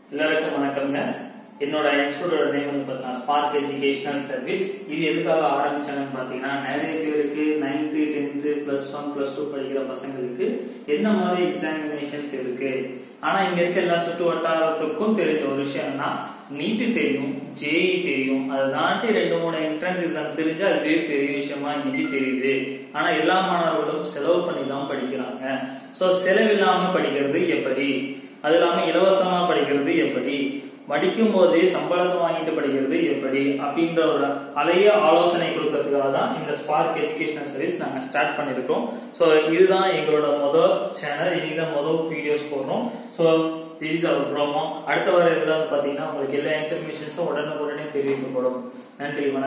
எல்லாருக்கும் வணக்கம்ங்க என்னோட இன்ஸ்டியூட்டோட நேம் வந்து பார்த்தீங்கன்னா ஸ்பார்க் எஜுகேஷனல் சர்வீஸ் இது எதுக்காக ஆரம்பிச்சாங்கன்னு பார்த்தீங்கன்னா நிறைய பேருக்கு ninth tenth plus one plus two படிக்கிற பசங்களுக்கு என்ன மாதிரி எக்ஸாமினேஷன்ஸ் இருக்கு ஆனா இங்க இருக்க எல்லா சுற்று வட்டாரத்துக்கும் தெரிஞ்ச ஒரு விஷயம்னா நீட்டு தெரியும் ஜேஇ தெரியும் அதை தாண்டி ரெண்டு மூணு என்ட்ரன்ஸ் எக்ஸாம் தெரிஞ்சா அதுவே பெரிய விஷயமா இன்னைக்கு தெரியுது ஆனா எல்லா மாணவர்களும் செலவு பண்ணி தான் படிக்கிறாங்க சோ செலவில்லாம படிக்கிறது எப்படி அது இல்லாம இலவசமா படிக்கிறது எப்படி படிக்கும் போதே சம்பளத்தை வாங்கிட்டு படிக்கிறது எப்படி அப்படின்ற ஒரு அலைய ஆலோசனை கொடுக்கறதுக்காக தான் இந்த ஸ்பார்க் எஜுகேஷனல் சர்வீஸ் நாங்க ஸ்டார்ட் பண்ணிருக்கோம் ஸோ இதுதான் எங்களோட முதல் சேனல் இன்னைக்கு முதல் வீடியோஸ் போடுறோம் so this is our promo அடுத்த வர இதுல வந்து பாத்தீங்கன்னா உங்களுக்கு எல்லா இன்ஃபர்மேஷன்ஸும் உடனுக்குடனே தெரிவிக்கப்படும் நன்றி வணக்கம்